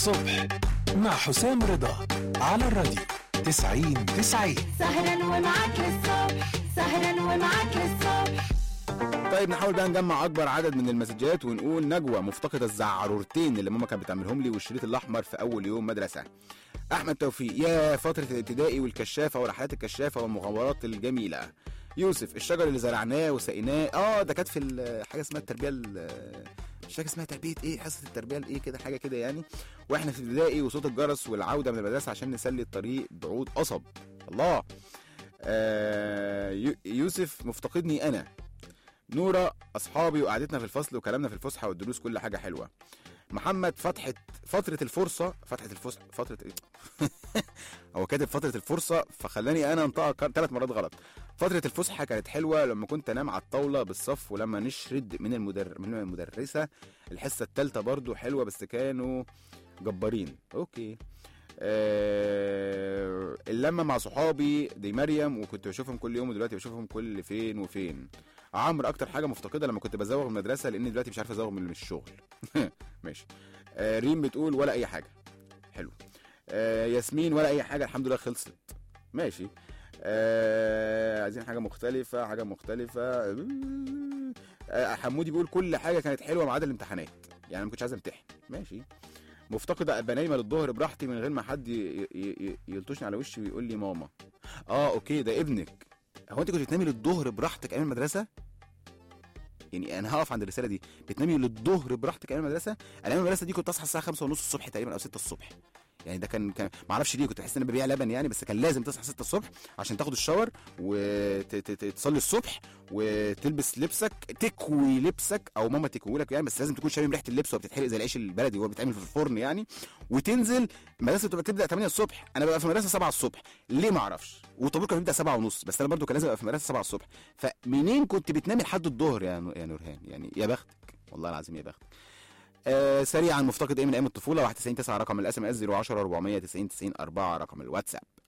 الصبح مع حسام رضا على الراديو 90 90 سهرا ومعاك للصبح سهرا ومعاك للصبح طيب نحاول بقى نجمع اكبر عدد من المسجات ونقول نجوى مفتقده الزعرورتين اللي ماما كانت بتعملهم لي والشريط الاحمر في اول يوم مدرسه احمد توفيق يا فتره الابتدائي والكشافه ورحلات الكشافه والمغامرات الجميله يوسف الشجر اللي زرعناه وسقيناه اه ده كانت في ال- حاجه اسمها التربيه ال- مش فاكر اسمها تربيه ايه حصه التربيه الايه كده حاجه كده يعني واحنا في ابتدائي وصوت الجرس والعوده من المدرسه عشان نسلي الطريق بعود قصب الله آه يو- يوسف مفتقدني انا نورة أصحابي وقعدتنا في الفصل وكلامنا في الفسحة والدروس كل حاجة حلوة محمد فتحة فترة الفرصة فتحة الفسحة فترة إيه؟ هو كاتب فترة الفرصة فخلاني أنا أنطقها ثلاث مرات غلط فترة الفسحة كانت حلوة لما كنت أنام على الطاولة بالصف ولما نشرد من المدر... من المدرسة الحصة التالتة برضو حلوة بس كانوا جبارين أوكي آه... اللمة مع صحابي دي مريم وكنت بشوفهم كل يوم ودلوقتي بشوفهم كل فين وفين عمرو اكتر حاجه مفتقده لما كنت بزوغ من المدرسه لان دلوقتي مش عارف ازوغ من الشغل ماشي آه ريم بتقول ولا اي حاجه حلو آه ياسمين ولا اي حاجه الحمد لله خلصت ماشي آه عايزين حاجه مختلفه حاجه مختلفه آه حمودي بيقول كل حاجه كانت حلوه ما عدا الامتحانات يعني ما كنتش عايز امتحن ماشي مفتقدة ابقى نايمه للظهر براحتي من غير ما حد ي- ي- ي- يلطشني على وشي ويقول لي ماما اه اوكي ده ابنك هو انت كنت بتنامي للظهر براحتك ايام المدرسه يعني انا هقف عند الرساله دي بتنامي للظهر براحتك ايام المدرسه انا ايام المدرسه دي كنت اصحى الساعه 5 ونص الصبح تقريبا او 6 الصبح يعني ده كان كان ما اعرفش ليه كنت بحس ان انا ببيع لبن يعني بس كان لازم تصحى 6 الصبح عشان تاخد الشاور وتصلي الصبح وتلبس لبسك تكوي لبسك او ماما تكوي لك يعني بس لازم تكون شامم ريحه اللبس وهو بتتحرق زي العيش البلدي وهو بيتعمل في الفرن يعني وتنزل المدرسه بتبقى تبدا 8 الصبح انا ببقى في المدرسه 7 الصبح ليه ما اعرفش والطابور كان بيبدا 7 ونص بس انا برضو كان لازم ابقى في المدرسه 7 الصبح فمنين كنت بتنامي لحد الظهر يا نو- يا نورهان يعني يا بختك والله العظيم يا بختك آه سريعا مفتقد ايه من ايام الطفوله 91 9 رقم الاس ام اس 010 490 90 4 رقم الواتساب